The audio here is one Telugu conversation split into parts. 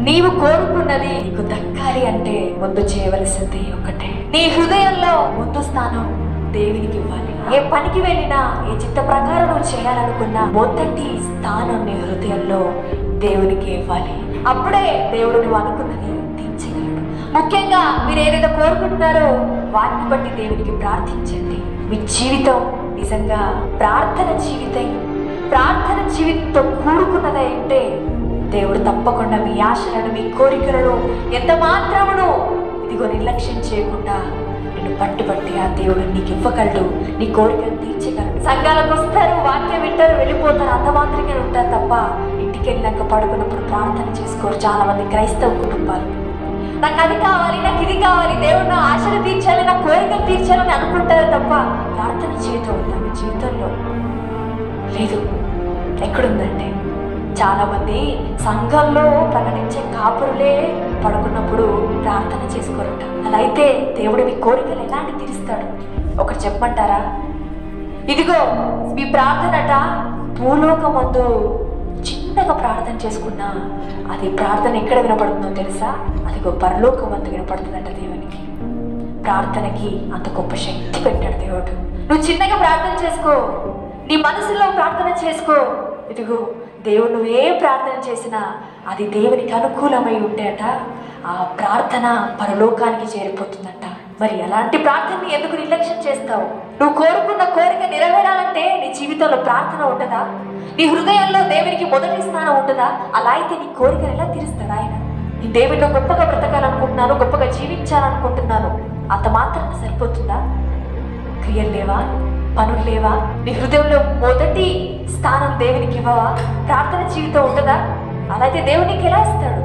నీవు కోరుకున్నది నీకు దక్కాలి అంటే ముందు చేయవలసింది ఒకటే నీ హృదయంలో ముందు స్థానం దేవునికి ఇవ్వాలి ఏ పనికి వెళ్ళినా ఏ చిత్త ప్రకారం నువ్వు చేయాలనుకున్నా మొదటి స్థానం నీ హృదయంలో దేవునికి ఇవ్వాలి అప్పుడే దేవుడు నువ్వు అనుకున్నది తీర్చగలడు ముఖ్యంగా మీరు ఏదైతే కోరుకుంటున్నారో వాటిని బట్టి దేవునికి ప్రార్థించండి మీ జీవితం నిజంగా ప్రార్థన జీవితం ప్రార్థన జీవితంతో కూడుకున్నదై ఉంటే దేవుడు తప్పకుండా మీ ఆశలను మీ కోరికలను ఎంత మాత్రమును ఇదిగో నిర్లక్ష్యం చేయకుండా నిన్ను పట్టి పట్టి ఆ దేవుడు నీకు ఇవ్వగలడు నీ కోరికను తీర్చగలడు సంఘాలకు వస్తారు వాక్యం వింటారు వెళ్ళిపోతారు అంత మాత్రమే ఉంటారు తప్ప ఇంటికి వెళ్ళాక పడుకున్నప్పుడు ప్రార్థన చేసుకోరు చాలా మంది క్రైస్తవ కుటుంబాలు నాకు అది కావాలి నాకు ఇది కావాలి దేవుడు నా ఆశలు తీర్చాలి నా కోరికలు తీర్చాలని అనుకుంటారు తప్ప ప్రార్థన జీవితం ఉందా మీ జీవితంలో లేదు ఎక్కడుందంటే చాలా మంది సంఘంలో ప్రకటించే కాపురులే పడుకున్నప్పుడు ప్రార్థన చేసుకోరట అలా అయితే దేవుడు మీ కోరికలు ఎలాంటి తీరుస్తాడు ఒకటి చెప్పమంటారా ఇదిగో మీ ప్రార్థనట భూలోకమందు చిన్నగా ప్రార్థన చేసుకున్నా అది ప్రార్థన ఎక్కడ వినపడుతుందో తెలుసా అదిగో పరలోకమందు వినపడుతుందంట దేవునికి ప్రార్థనకి అంత గొప్ప శక్తి పెట్టాడు దేవుడు నువ్వు చిన్నగా ప్రార్థన చేసుకో నీ మనసులో ప్రార్థన చేసుకో ఇదిగో దేవుడు నువ్వే ప్రార్థన చేసినా అది దేవునికి అనుకూలమై ఉంటేట ఆ ప్రార్థన పరలోకానికి చేరిపోతుందంట మరి అలాంటి ప్రార్థనని ఎందుకు నిర్లక్ష్యం చేస్తావు నువ్వు కోరుకున్న కోరిక నెరవేరాలంటే నీ జీవితంలో ప్రార్థన ఉంటుందా నీ హృదయంలో దేవునికి మొదటి స్థానం ఉంటుందా అలా అయితే నీ కోరికను ఎలా తీరుస్తాడు ఆయన నీ దేవుడిలో గొప్పగా బ్రతకాలనుకుంటున్నాను గొప్పగా జీవించాలనుకుంటున్నాను అంత మాత్రం సరిపోతుందా క్రియలు లేవా పనులు లేవా నీ హృదయంలో మొదటి స్థానం దేవునికి ఇవ్వవా ప్రార్థన జీవితం ఉంటుందా అలా అయితే దేవునికి ఎలా ఇస్తాడు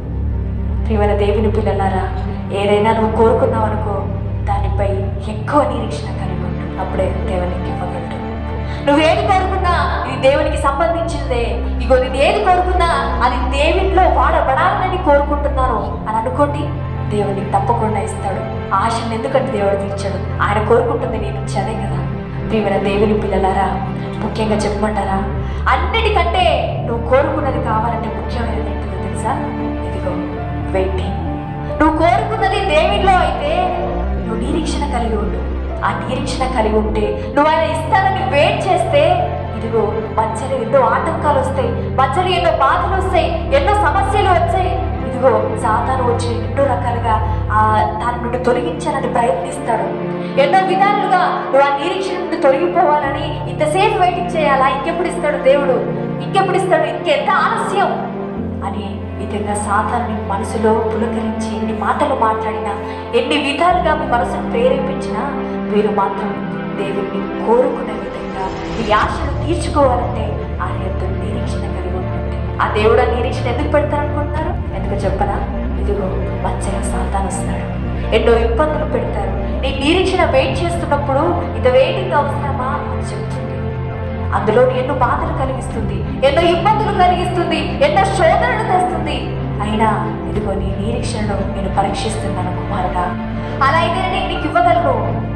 ప్రియమైన దేవుని పిల్లలారా ఏదైనా నువ్వు కోరుకున్నావు అనుకో దానిపై ఎక్కువ నిరీక్షణ కలిగి ఉండు అప్పుడే దేవునికి ఇవ్వగలడు నువ్వు ఏది కోరుకున్నా ఇది దేవునికి సంబంధించిందే ఇగో నేను ఏది కోరుకున్నా అది దేవునిలో వాడబడాలని కోరుకుంటున్నాను అని అనుకోండి దేవునికి తప్పకుండా ఇస్తాడు ఆశను ఎందుకంటే దేవుడు తీర్చాడు ఆయన కోరుకుంటుంది నేను ఇచ్చానే కదా ప్రియమైన దేవుని పిల్లలారా ముఖ్యంగా చెప్పమంటారా అన్నిటికంటే నువ్వు కోరుకున్నది కావాలంటే ముఖ్యమైనది ఏంటో తెలుసా ఇదిగో వెయిటింగ్ నువ్వు కోరుకున్నది దేవుడిలో అయితే నువ్వు నిరీక్షణ కలిగి ఉండు ఆ నిరీక్షణ కలిగి ఉంటే నువ్వు ఆయన ఇస్తానని వెయిట్ చేస్తే ఇదిగో మధ్యలో ఎన్నో ఆటంకాలు వస్తాయి మధ్యలో ఎన్నో బాధలు వస్తాయి ఎన్నో సమస్యలు వచ్చాయి ఇదిగో సాతాను వచ్చి ఎన్నో రకాలుగా ఆ దాని నుండి తొలగించాలని ప్రయత్నిస్తాడు ఎన్నో విధాలుగా నువ్వు ఆ నిరీక్షణ నుండి తొలగిపోవాలని ఇంతసేపు వెయిటింగ్ చేయాలా ఇంకెప్పుడు ఇస్తాడు దేవుడు ఇంకెప్పుడు ఇస్తాడు ఇంకెంత ఆలస్యం అని విధంగా సాతాన్ని మనసులో పులకరించి ఎన్ని మాటలు మాట్లాడినా ఎన్ని విధాలుగా మీ మనసును ప్రేరేపించినా మీరు మాత్రం దేవుణ్ణి కోరుకునే విధంగా మీ ఆశను తీర్చుకోవాలంటే ఆయన యొక్క నిరీక్షణ కలిగి ఉంటుంది ఆ దేవుడు ఆ నిరీక్షణ ఎందుకు పెడతారనుకుంటున్నారు ఎందుకు చెప్పనా ఇదిగో మధ్యలో సాతాను వస్తాడు ఎన్నో ఇబ్బందులు పెడతారు నీ నిరీక్షణ వెయిట్ చేస్తున్నప్పుడు ఇది వెయిటింగ్ అవసరమా అని చెప్తుంది అందులో ఎన్నో బాధలు కలిగిస్తుంది ఎన్నో ఇబ్బందులు కలిగిస్తుంది ఎన్నో శోధనలు తెస్తుంది అయినా ఇదిగో నీ నిరీక్షణను నేను పరీక్షిస్తున్నాను కుమారుడా అలా అయితే నేను నీకు ఇవ్వగలను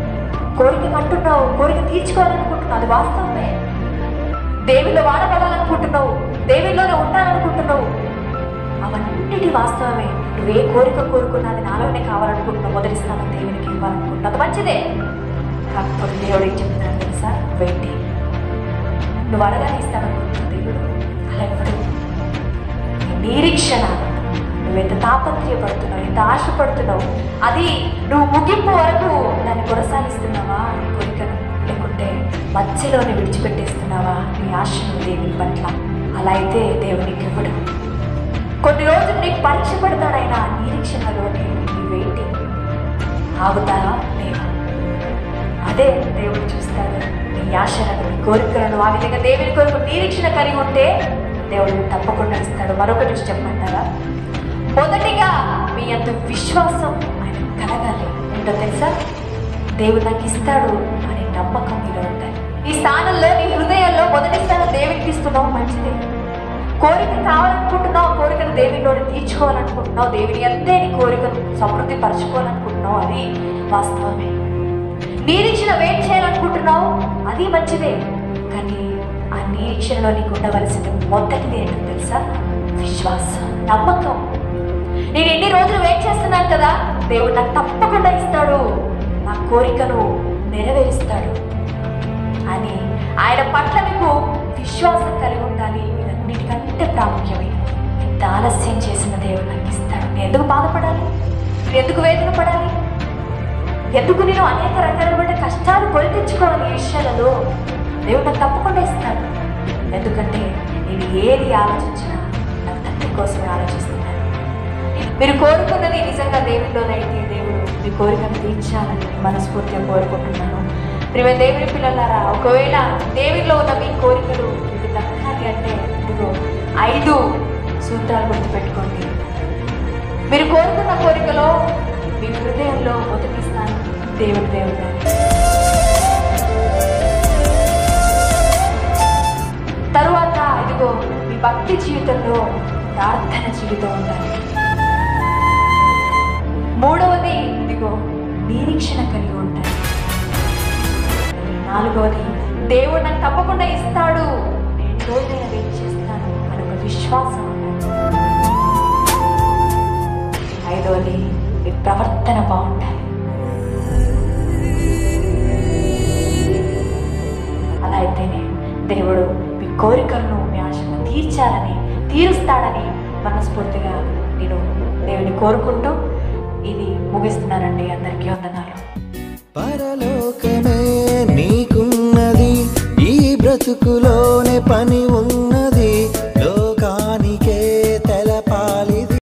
కోరిక అంటున్నావు కోరిక తీర్చుకోవాలనుకుంటున్నావు అది వాస్తవమే దేవుల్లో వాడబడాలనుకుంటున్నావు దేవుల్లోనే ఉండాలనుకుంటున్నావు అవన్నిటి వాస్తవమే నువ్వు ఏ కోరిక కోరుకున్నది నాలోనే కావాలనుకుంటున్నావు మొదటి స్థానం దేవునికి ఇవ్వాలనుకుంటున్నావు అది మంచిదే కాకపోతే దేవుడు ఏం చెప్తున్నాడు తెలుసా వెయిటింగ్ నువ్వు అడగానే ఇస్తాననుకుంటున్నావు దేవుడు అలా ఇవ్వడు నీ నిరీక్షణ నువ్వెంత తాపత్రయపడుతున్నావు ఎంత ఆశపడుతున్నావు అది నువ్వు ముగింపు వరకు దాన్ని కొనసాగిస్తున్నావా నీ కోరికను లేకుంటే మధ్యలోనే విడిచిపెట్టేస్తున్నావా నీ ఆశను దేవుని పట్ల అలా అయితే దేవునికి ఇవ్వడు కొన్ని రోజులు నీకు పరీక్ష పెడతాడు ఆయన ఆ నిరీక్షణలోనే నీ వెయిటింగ్ ఆగుతారా లేవా అదే దేవుడు చూస్తాడు నీ ఆశలను నీ కోరికలను ఆ విధంగా దేవుని కొరకు నిరీక్షణ కలిగి ఉంటే దేవుడు నీకు తప్పకుండా ఇస్తాడు మరొకటి విషయం చెప్పమంటారా మొదటిగా మీ అంత విశ్వాసం ఆయన కలగాలి ఏంటో తెలుసా దేవుడు నాకు ఇస్తాడు అనే నమ్మకం మీలో ఉండాలి ఈ స్థానంలో నీ హృదయంలో మొదటి స్థానం దేవునికి ఇస్తున్నావు మంచిదే కోరిక కావాలనుకుంటున్నావు ఆ కోరికను దేవునిలోనే తీర్చుకోవాలనుకుంటున్నావు దేవుని అంతే నీ కోరికను సమృద్ధి పరచుకోవాలనుకుంటున్నావు అది వాస్తవమే నిరీక్షణ వెయిట్ చేయాలనుకుంటున్నావు అది మంచిదే కానీ ఆ నిరీక్షణలో నీకు ఉండవలసింది మొదటిది ఏంటో తెలుసా విశ్వాసం నమ్మకం నేను ఎన్ని రోజులు వెయిట్ చేస్తున్నాను కదా దేవుడు నాకు తప్పకుండా ఇస్తాడు నా కోరికను నెరవేరుస్తాడు అని ఆయన పట్ల మీకు విశ్వాసం కలిగి ఉండాలి వీటన్నిటికంటే ప్రాముఖ్యమైనది ఇంత ఆలస్యం చేసిన దేవుడు నాకు ఇస్తాడు నేను ఎందుకు బాధపడాలి నేను ఎందుకు వేదన పడాలి ఎందుకు నేను అనేక రకాలైన కష్టాలు కొని తెచ్చుకోవాలి ఈ విషయాలలో దేవుడు నాకు తప్పకుండా ఇస్తాడు ఎందుకంటే నేను ఏది ఆలోచించినా నా తండ్రి కోసమే ఆలోచిస్తున్నాను మీరు కోరుకున్నది నిజంగా దేవుడిలోనైతే దేవుడు మీ కోరికను తీర్చాలని మనస్ఫూర్తిగా కోరుకుంటున్నాను ప్రియ దేవుని పిల్లలారా ఒకవేళ దేవుడిలో ఉన్న మీ కోరికలు మీకు దక్కాలి అంటే ఇదిగో ఐదు సూత్రాలు గుర్తుపెట్టుకోండి మీరు కోరుకున్న కోరికలో మీ హృదయంలో మొదటి స్థానం దేవుడి దేవుడు తరువాత ఇదిగో మీ భక్తి జీవితంలో ప్రార్థన జీవితం ఉండాలి మూడవది ఇదిగో నిరీక్షణ కలిగి ఉంటాయి నాలుగవది దేవుడు నాకు తప్పకుండా ఇస్తాడు నేను రోజైనా వెయిట్ చేస్తాను అని ఒక విశ్వాసం ఉండాలి ఐదవది మీ ప్రవర్తన బాగుండాలి అలా అయితేనే దేవుడు మీ కోరికలను మీ ఆశను తీర్చాలని తీరుస్తాడని మనస్ఫూర్తిగా నేను దేవుని కోరుకుంటూ ఇది ముగిస్తున్నానండి అందరికీ వందనాలు పరలోకమే నీకున్నది ఈ బ్రతుకులో